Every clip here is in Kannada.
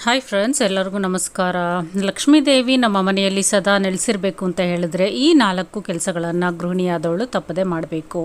ಹಾಯ್ ಫ್ರೆಂಡ್ಸ್ ಎಲ್ಲರಿಗೂ ನಮಸ್ಕಾರ ಲಕ್ಷ್ಮೀದೇವಿ ನಮ್ಮ ಮನೆಯಲ್ಲಿ ಸದಾ ನೆಲೆಸಿರಬೇಕು ಅಂತ ಹೇಳಿದ್ರೆ ಈ ನಾಲ್ಕು ಕೆಲಸಗಳನ್ನು ಗೃಹಿಣಿಯಾದವಳು ತಪ್ಪದೆ ಮಾಡಬೇಕು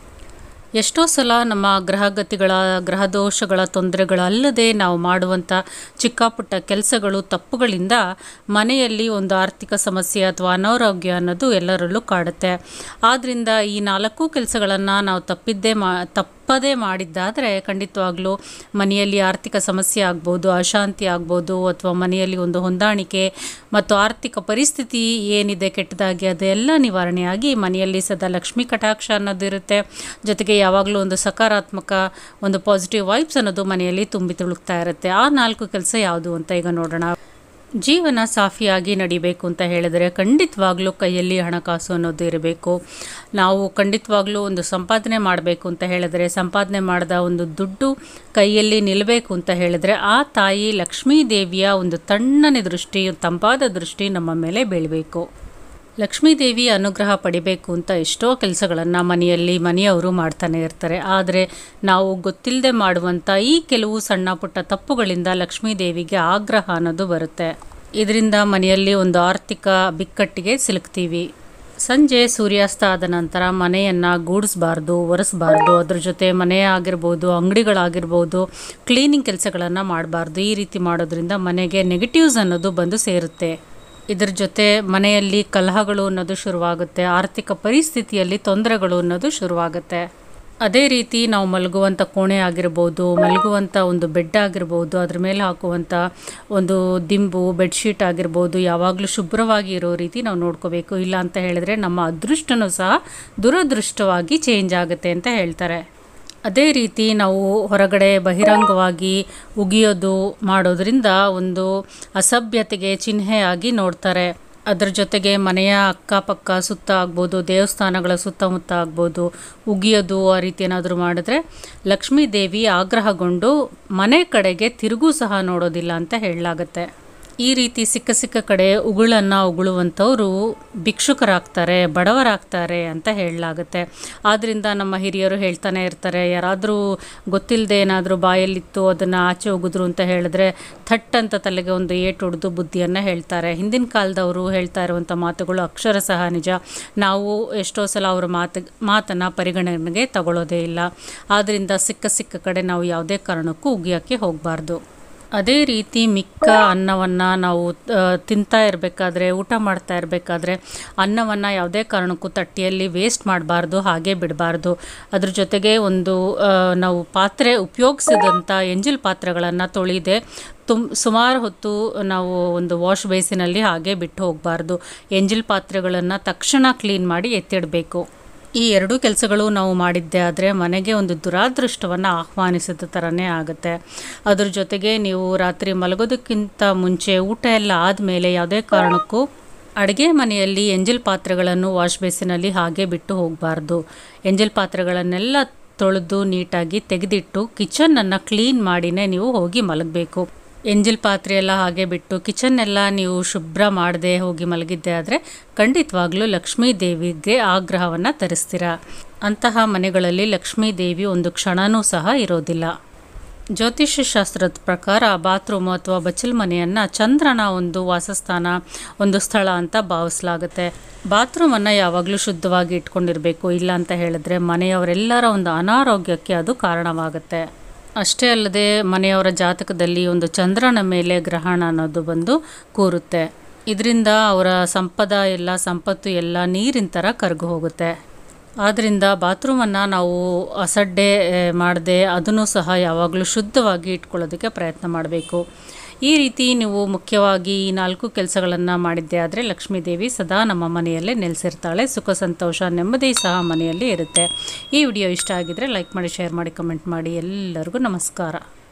ಎಷ್ಟೋ ಸಲ ನಮ್ಮ ಗ್ರಹಗತಿಗಳ ಗ್ರಹದೋಷಗಳ ತೊಂದರೆಗಳಲ್ಲದೆ ನಾವು ಮಾಡುವಂಥ ಚಿಕ್ಕ ಪುಟ್ಟ ಕೆಲಸಗಳು ತಪ್ಪುಗಳಿಂದ ಮನೆಯಲ್ಲಿ ಒಂದು ಆರ್ಥಿಕ ಸಮಸ್ಯೆ ಅಥವಾ ಅನಾರೋಗ್ಯ ಅನ್ನೋದು ಎಲ್ಲರಲ್ಲೂ ಕಾಡುತ್ತೆ ಆದ್ದರಿಂದ ಈ ನಾಲ್ಕು ಕೆಲಸಗಳನ್ನು ನಾವು ತಪ್ಪಿದ್ದೇ ಮಾ ತಪ್ಪದೇ ಮಾಡಿದ್ದಾದರೆ ಖಂಡಿತವಾಗ್ಲೂ ಮನೆಯಲ್ಲಿ ಆರ್ಥಿಕ ಸಮಸ್ಯೆ ಆಗ್ಬೋದು ಅಶಾಂತಿ ಆಗ್ಬೋದು ಅಥವಾ ಮನೆಯಲ್ಲಿ ಒಂದು ಹೊಂದಾಣಿಕೆ ಮತ್ತು ಆರ್ಥಿಕ ಪರಿಸ್ಥಿತಿ ಏನಿದೆ ಕೆಟ್ಟದಾಗಿ ಅದೆಲ್ಲ ನಿವಾರಣೆಯಾಗಿ ಮನೆಯಲ್ಲಿ ಸದಾ ಲಕ್ಷ್ಮೀ ಕಟಾಕ್ಷ ಅನ್ನೋದಿರುತ್ತೆ ಜೊತೆಗೆ ಯಾವಾಗಲೂ ಒಂದು ಸಕಾರಾತ್ಮಕ ಒಂದು ಪಾಸಿಟಿವ್ ವೈಬ್ಸ್ ಅನ್ನೋದು ಮನೆಯಲ್ಲಿ ತುಂಬಿ ತುಳುಕ್ತಾ ಇರುತ್ತೆ ಆ ನಾಲ್ಕು ಕೆಲಸ ಯಾವುದು ಅಂತ ಈಗ ನೋಡೋಣ ಜೀವನ ಸಾಫಿಯಾಗಿ ನಡಿಬೇಕು ಅಂತ ಹೇಳಿದರೆ ಖಂಡಿತವಾಗ್ಲೂ ಕೈಯಲ್ಲಿ ಹಣಕಾಸು ಅನ್ನೋದು ಇರಬೇಕು ನಾವು ಖಂಡಿತವಾಗ್ಲೂ ಒಂದು ಸಂಪಾದನೆ ಮಾಡಬೇಕು ಅಂತ ಹೇಳಿದರೆ ಸಂಪಾದನೆ ಮಾಡಿದ ಒಂದು ದುಡ್ಡು ಕೈಯಲ್ಲಿ ನಿಲ್ಲಬೇಕು ಅಂತ ಹೇಳಿದರೆ ಆ ತಾಯಿ ಲಕ್ಷ್ಮೀ ದೇವಿಯ ಒಂದು ತಣ್ಣನೆ ದೃಷ್ಟಿ ತಂಪಾದ ದೃಷ್ಟಿ ನಮ್ಮ ಮೇಲೆ ಬೀಳಬೇಕು ಲಕ್ಷ್ಮೀದೇವಿ ಅನುಗ್ರಹ ಪಡಿಬೇಕು ಅಂತ ಎಷ್ಟೋ ಕೆಲಸಗಳನ್ನು ಮನೆಯಲ್ಲಿ ಮನೆಯವರು ಮಾಡ್ತಾನೆ ಇರ್ತಾರೆ ಆದರೆ ನಾವು ಗೊತ್ತಿಲ್ಲದೆ ಮಾಡುವಂಥ ಈ ಕೆಲವು ಸಣ್ಣ ಪುಟ್ಟ ತಪ್ಪುಗಳಿಂದ ಲಕ್ಷ್ಮೀದೇವಿಗೆ ಆಗ್ರಹ ಅನ್ನೋದು ಬರುತ್ತೆ ಇದರಿಂದ ಮನೆಯಲ್ಲಿ ಒಂದು ಆರ್ಥಿಕ ಬಿಕ್ಕಟ್ಟಿಗೆ ಸಿಲುಕ್ತೀವಿ ಸಂಜೆ ಸೂರ್ಯಾಸ್ತ ಆದ ನಂತರ ಮನೆಯನ್ನು ಗೂಡಿಸ್ಬಾರ್ದು ಒರೆಸ್ಬಾರ್ದು ಅದ್ರ ಜೊತೆ ಮನೆ ಆಗಿರ್ಬೋದು ಅಂಗಡಿಗಳಾಗಿರ್ಬೋದು ಕ್ಲೀನಿಂಗ್ ಕೆಲಸಗಳನ್ನು ಮಾಡಬಾರ್ದು ಈ ರೀತಿ ಮಾಡೋದ್ರಿಂದ ಮನೆಗೆ ನೆಗೆಟಿವ್ಸ್ ಅನ್ನೋದು ಬಂದು ಸೇರುತ್ತೆ ಇದರ ಜೊತೆ ಮನೆಯಲ್ಲಿ ಕಲಹಗಳು ಅನ್ನೋದು ಶುರುವಾಗುತ್ತೆ ಆರ್ಥಿಕ ಪರಿಸ್ಥಿತಿಯಲ್ಲಿ ತೊಂದರೆಗಳು ಅನ್ನೋದು ಶುರುವಾಗುತ್ತೆ ಅದೇ ರೀತಿ ನಾವು ಮಲಗುವಂಥ ಕೋಣೆ ಆಗಿರ್ಬೋದು ಮಲಗುವಂಥ ಒಂದು ಬೆಡ್ ಆಗಿರ್ಬೋದು ಅದ್ರ ಮೇಲೆ ಹಾಕುವಂಥ ಒಂದು ದಿಂಬು ಬೆಡ್ಶೀಟ್ ಆಗಿರ್ಬೋದು ಯಾವಾಗಲೂ ಶುಭ್ರವಾಗಿ ಇರೋ ರೀತಿ ನಾವು ನೋಡ್ಕೋಬೇಕು ಇಲ್ಲ ಅಂತ ಹೇಳಿದ್ರೆ ನಮ್ಮ ಅದೃಷ್ಟನೂ ಸಹ ದುರದೃಷ್ಟವಾಗಿ ಚೇಂಜ್ ಆಗುತ್ತೆ ಅಂತ ಹೇಳ್ತಾರೆ ಅದೇ ರೀತಿ ನಾವು ಹೊರಗಡೆ ಬಹಿರಂಗವಾಗಿ ಉಗಿಯೋದು ಮಾಡೋದ್ರಿಂದ ಒಂದು ಅಸಭ್ಯತೆಗೆ ಚಿಹ್ನೆಯಾಗಿ ನೋಡ್ತಾರೆ ಅದರ ಜೊತೆಗೆ ಮನೆಯ ಅಕ್ಕಪಕ್ಕ ಸುತ್ತ ಆಗ್ಬೋದು ದೇವಸ್ಥಾನಗಳ ಸುತ್ತಮುತ್ತ ಆಗ್ಬೋದು ಉಗಿಯೋದು ಆ ರೀತಿ ಏನಾದರೂ ಮಾಡಿದ್ರೆ ಲಕ್ಷ್ಮೀ ದೇವಿ ಆಗ್ರಹಗೊಂಡು ಮನೆ ಕಡೆಗೆ ತಿರುಗೂ ಸಹ ನೋಡೋದಿಲ್ಲ ಅಂತ ಹೇಳಲಾಗತ್ತೆ ಈ ರೀತಿ ಸಿಕ್ಕ ಸಿಕ್ಕ ಕಡೆ ಉಗುಳನ್ನು ಉಗುಳುವಂಥವರು ಭಿಕ್ಷುಕರಾಗ್ತಾರೆ ಬಡವರಾಗ್ತಾರೆ ಅಂತ ಹೇಳಲಾಗುತ್ತೆ ಆದ್ದರಿಂದ ನಮ್ಮ ಹಿರಿಯರು ಹೇಳ್ತಾನೆ ಇರ್ತಾರೆ ಯಾರಾದರೂ ಗೊತ್ತಿಲ್ಲದೆ ಏನಾದರೂ ಬಾಯಲ್ಲಿತ್ತು ಅದನ್ನು ಆಚೆ ಉಗಿದ್ರು ಅಂತ ಹೇಳಿದ್ರೆ ಥಟ್ ಅಂತ ತಲೆಗೆ ಒಂದು ಏಟು ಹೊಡೆದು ಬುದ್ಧಿಯನ್ನು ಹೇಳ್ತಾರೆ ಹಿಂದಿನ ಕಾಲದವರು ಹೇಳ್ತಾ ಇರುವಂಥ ಮಾತುಗಳು ಅಕ್ಷರ ಸಹ ನಿಜ ನಾವು ಎಷ್ಟೋ ಸಲ ಅವರ ಮಾತು ಮಾತನ್ನು ಪರಿಗಣನೆಗೆ ತಗೊಳ್ಳೋದೇ ಇಲ್ಲ ಆದ್ದರಿಂದ ಸಿಕ್ಕ ಸಿಕ್ಕ ಕಡೆ ನಾವು ಯಾವುದೇ ಕಾರಣಕ್ಕೂ ಉಗಿಯೋಕ್ಕೆ ಹೋಗಬಾರ್ದು ಅದೇ ರೀತಿ ಮಿಕ್ಕ ಅನ್ನವನ್ನು ನಾವು ತಿಂತಾ ಇರಬೇಕಾದ್ರೆ ಊಟ ಮಾಡ್ತಾ ಇರಬೇಕಾದ್ರೆ ಅನ್ನವನ್ನು ಯಾವುದೇ ಕಾರಣಕ್ಕೂ ತಟ್ಟೆಯಲ್ಲಿ ವೇಸ್ಟ್ ಮಾಡಬಾರ್ದು ಹಾಗೆ ಬಿಡಬಾರ್ದು ಅದ್ರ ಜೊತೆಗೆ ಒಂದು ನಾವು ಪಾತ್ರೆ ಉಪಯೋಗಿಸಿದಂಥ ಎಂಜಿಲ್ ಪಾತ್ರೆಗಳನ್ನು ತೊಳಿದೆ ತುಮ್ ಸುಮಾರು ಹೊತ್ತು ನಾವು ಒಂದು ವಾಶ್ ಬೇಸಿನಲ್ಲಿ ಹಾಗೆ ಬಿಟ್ಟು ಹೋಗಬಾರ್ದು ಎಂಜಿಲ್ ಪಾತ್ರೆಗಳನ್ನು ತಕ್ಷಣ ಕ್ಲೀನ್ ಮಾಡಿ ಎತ್ತಿಡಬೇಕು ಈ ಎರಡೂ ಕೆಲಸಗಳು ನಾವು ಮಾಡಿದ್ದೆ ಆದರೆ ಮನೆಗೆ ಒಂದು ದುರಾದೃಷ್ಟವನ್ನು ಆಹ್ವಾನಿಸಿದ ಥರನೇ ಆಗುತ್ತೆ ಅದ್ರ ಜೊತೆಗೆ ನೀವು ರಾತ್ರಿ ಮಲಗೋದಕ್ಕಿಂತ ಮುಂಚೆ ಊಟ ಎಲ್ಲ ಆದಮೇಲೆ ಯಾವುದೇ ಕಾರಣಕ್ಕೂ ಅಡುಗೆ ಮನೆಯಲ್ಲಿ ಎಂಜಲ್ ಪಾತ್ರೆಗಳನ್ನು ವಾಶ್ ಬೇಸಿನಲ್ಲಿ ಹಾಗೆ ಬಿಟ್ಟು ಹೋಗಬಾರ್ದು ಎಂಜಲ್ ಪಾತ್ರೆಗಳನ್ನೆಲ್ಲ ತೊಳೆದು ನೀಟಾಗಿ ತೆಗೆದಿಟ್ಟು ಕಿಚನನ್ನು ಕ್ಲೀನ್ ಮಾಡಿನೇ ನೀವು ಹೋಗಿ ಮಲಗಬೇಕು ಎಂಜಿಲ್ ಪಾತ್ರೆ ಎಲ್ಲ ಹಾಗೆ ಬಿಟ್ಟು ಕಿಚನ್ನೆಲ್ಲ ನೀವು ಶುಭ್ರ ಮಾಡದೆ ಹೋಗಿ ಮಲಗಿದ್ದೆ ಆದರೆ ಖಂಡಿತವಾಗ್ಲೂ ಲಕ್ಷ್ಮೀ ದೇವಿಗೆ ಆಗ್ರಹವನ್ನು ತರಿಸ್ತೀರ ಅಂತಹ ಮನೆಗಳಲ್ಲಿ ಲಕ್ಷ್ಮೀ ದೇವಿ ಒಂದು ಕ್ಷಣನೂ ಸಹ ಇರೋದಿಲ್ಲ ಜ್ಯೋತಿಷ್ಯ ಶಾಸ್ತ್ರದ ಪ್ರಕಾರ ಬಾತ್ರೂಮ್ ಅಥವಾ ಬಚ್ಚಲ್ ಮನೆಯನ್ನು ಚಂದ್ರನ ಒಂದು ವಾಸಸ್ಥಾನ ಒಂದು ಸ್ಥಳ ಅಂತ ಭಾವಿಸಲಾಗುತ್ತೆ ಬಾತ್ರೂಮನ್ನು ಯಾವಾಗಲೂ ಶುದ್ಧವಾಗಿ ಇಟ್ಕೊಂಡಿರಬೇಕು ಇಲ್ಲ ಅಂತ ಹೇಳಿದ್ರೆ ಮನೆಯವರೆಲ್ಲರ ಒಂದು ಅನಾರೋಗ್ಯಕ್ಕೆ ಅದು ಕಾರಣವಾಗುತ್ತೆ ಅಷ್ಟೇ ಅಲ್ಲದೆ ಮನೆಯವರ ಜಾತಕದಲ್ಲಿ ಒಂದು ಚಂದ್ರನ ಮೇಲೆ ಗ್ರಹಣ ಅನ್ನೋದು ಬಂದು ಕೂರುತ್ತೆ ಇದರಿಂದ ಅವರ ಸಂಪದ ಎಲ್ಲ ಸಂಪತ್ತು ಎಲ್ಲ ನೀರಿನ ಥರ ಕರಗು ಹೋಗುತ್ತೆ ಆದ್ದರಿಂದ ಬಾತ್ರೂಮನ್ನು ನಾವು ಅಸಡ್ಡೆ ಮಾಡದೆ ಅದನ್ನು ಸಹ ಯಾವಾಗಲೂ ಶುದ್ಧವಾಗಿ ಇಟ್ಕೊಳ್ಳೋದಕ್ಕೆ ಪ್ರಯತ್ನ ಮಾಡಬೇಕು ಈ ರೀತಿ ನೀವು ಮುಖ್ಯವಾಗಿ ಈ ನಾಲ್ಕು ಕೆಲಸಗಳನ್ನು ಮಾಡಿದ್ದೆ ಆದರೆ ಲಕ್ಷ್ಮೀದೇವಿ ಸದಾ ನಮ್ಮ ಮನೆಯಲ್ಲೇ ನೆಲೆಸಿರ್ತಾಳೆ ಸುಖ ಸಂತೋಷ ನೆಮ್ಮದಿ ಸಹ ಮನೆಯಲ್ಲಿ ಇರುತ್ತೆ ಈ ವಿಡಿಯೋ ಇಷ್ಟ ಆಗಿದರೆ ಲೈಕ್ ಮಾಡಿ ಶೇರ್ ಮಾಡಿ ಕಮೆಂಟ್ ಮಾಡಿ ಎಲ್ಲರಿಗೂ ನಮಸ್ಕಾರ